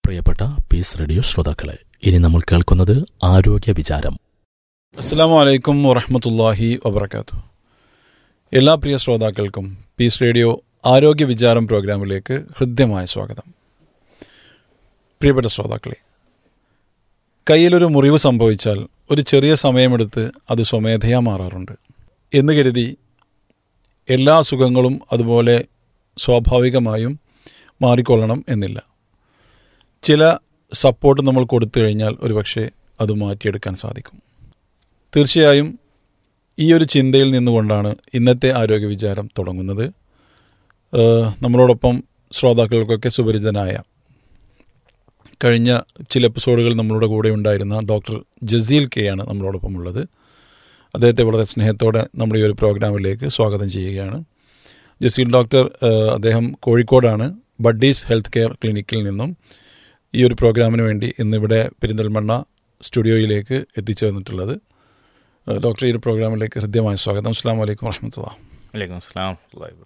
പ്രിയപ്പെട്ട piece radio ശ്രോതാക്കളെ ഇനി നമ്മൾ കേൾക്കുന്നത് ആരോഗ്യ വിചാരം അസ്സാം വലൈക്കും വറഹമത്തല്ലാഹി വബർക്കാത്തു എല്ലാ പ്രിയ ശ്രോതാക്കൾക്കും പീസ് റേഡിയോ ആരോഗ്യ വിചാരം പ്രോഗ്രാമിലേക്ക് ഹൃദ്യമായ സ്വാഗതം പ്രിയപ്പെട്ട ശ്രോതാക്കളെ കയ്യിലൊരു മുറിവ് സംഭവിച്ചാൽ ഒരു ചെറിയ സമയമെടുത്ത് അത് സ്വമേധയാ മാറാറുണ്ട് എന്ന് കരുതി എല്ലാ അസുഖങ്ങളും അതുപോലെ സ്വാഭാവികമായും മാറിക്കൊള്ളണം എന്നില്ല ചില സപ്പോർട്ട് നമ്മൾ കൊടുത്തു കഴിഞ്ഞാൽ ഒരുപക്ഷെ അത് മാറ്റിയെടുക്കാൻ സാധിക്കും തീർച്ചയായും ഈ ഒരു ചിന്തയിൽ നിന്നുകൊണ്ടാണ് ഇന്നത്തെ ആരോഗ്യ വിചാരം തുടങ്ങുന്നത് ഏഹ് നമ്മളോടൊപ്പം ശ്രോതാക്കൾക്കൊക്കെ സുപരിചിതനായ കഴിഞ്ഞ ചില എപ്പിസോഡുകൾ നമ്മളുടെ കൂടെ ഉണ്ടായിരുന്ന ഡോക്ടർ ജസീൽ കെ ആണ് നമ്മളോടൊപ്പം ഉള്ളത് അദ്ദേഹത്തെ വളരെ സ്നേഹത്തോടെ നമ്മുടെ ഈ ഒരു പ്രോഗ്രാമിലേക്ക് സ്വാഗതം ചെയ്യുകയാണ് ജസീൽ ഡോക്ടർ ഏഹ് അദ്ദേഹം കോഴിക്കോടാണ് ബഡ്ഡീസ് ഹെൽത്ത് കെയർ ക്ലിനിക്കിൽ നിന്നും ഈ ഒരു പ്രോഗ്രാമിന് വേണ്ടി ഇന്നിവിടെ പെരിന്തൽമണ്ണ സ്റ്റുഡിയോയിലേക്ക് എത്തിച്ചേർന്നിട്ടുള്ളത് ഏഹ് ഡോക്ടർ ഈ ഒരു പ്രോഗ്രാമിലേക്ക് ഹൃദ്യമായ സ്വാഗതം അസ്സാം വലൈക്കും വറഹമത്തുള്ള വലൈക്കും അസ്സലാം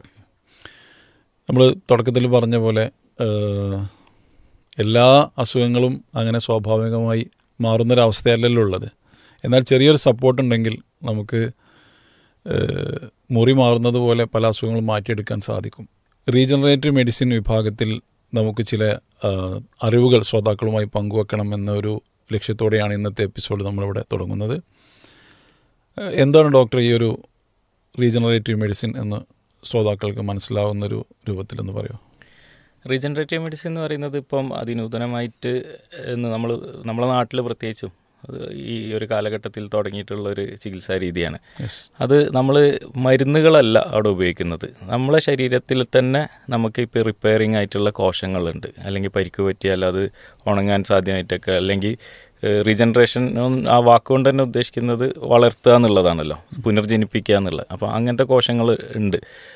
നമ്മൾ തുടക്കത്തിൽ പറഞ്ഞ പോലെ ഏഹ്, എല്ലാ അസുഖങ്ങളും അങ്ങനെ സ്വാഭാവികമായി മാറുന്നൊരവസ്ഥയല്ലല്ലോ ഉള്ളത് എന്നാൽ ചെറിയൊരു സപ്പോർട്ട് ഉണ്ടെങ്കിൽ നമുക്ക് ഏഹ്, മുറി മാറുന്നത് പോലെ പല അസുഖങ്ങളും മാറ്റിയെടുക്കാൻ സാധിക്കും റീജനറേറ്റീവ് മെഡിസിൻ വിഭാഗത്തിൽ നമുക്ക് ചില ഏഹ്, അറിവുകൾ ശ്രോതാക്കളുമായി പങ്കുവെക്കണം എന്നൊരു ലക്ഷ്യത്തോടെയാണ് ഇന്നത്തെ എപ്പിസോഡ് നമ്മളിവിടെ തുടങ്ങുന്നത് ഏഹ്, എന്താണ് ഡോക്ടർ ഈ ഒരു റീജനറേറ്റീവ് മെഡിസിൻ എന്ന് ശ്രോതാക്കൾക്ക് മനസ്സിലാവുന്ന ഒരു രൂപത്തിലെന്ന് പറയുമോ റീജനറേറ്റീവ് മെഡിസിൻ എന്ന് പറയുന്നത് ഇപ്പം അതിനൂതനമായിട്ട് എന്ന് നമ്മൾ നമ്മളെ നാട്ടിൽ പ്രത്യേകിച്ചും അത് ഈ ഒരു കാലഘട്ടത്തിൽ തുടങ്ങിയിട്ടുള്ള ഒരു ചികിത്സാ രീതിയാണ് യെസ് അത് നമ്മൾ മരുന്നുകളല്ല അവിടെ ഉപയോഗിക്കുന്നത് നമ്മളെ ശരീരത്തിൽ തന്നെ നമുക്ക് ഇപ്പോൾ റിപ്പയറിംഗ് ആയിട്ടുള്ള കോശങ്ങളുണ്ട് അല്ലെങ്കിൽ പരിക്ക് പറ്റിയാൽ അത് ഉണങ്ങാൻ സാധ്യമായിട്ടൊക്കെ അല്ലെങ്കിൽ റീജനറേഷൻ ആ വാക്കുകൊണ്ട് തന്നെ ഉദ്ദേശിക്കുന്നത് വളർത്തുക എന്നുള്ളതാണല്ലോ പുനർജനിപ്പിക്കുക എന്നുള്ളത് അപ്പോൾ അങ്ങനത്തെ കോശങ്ങൾ ഉണ്ട്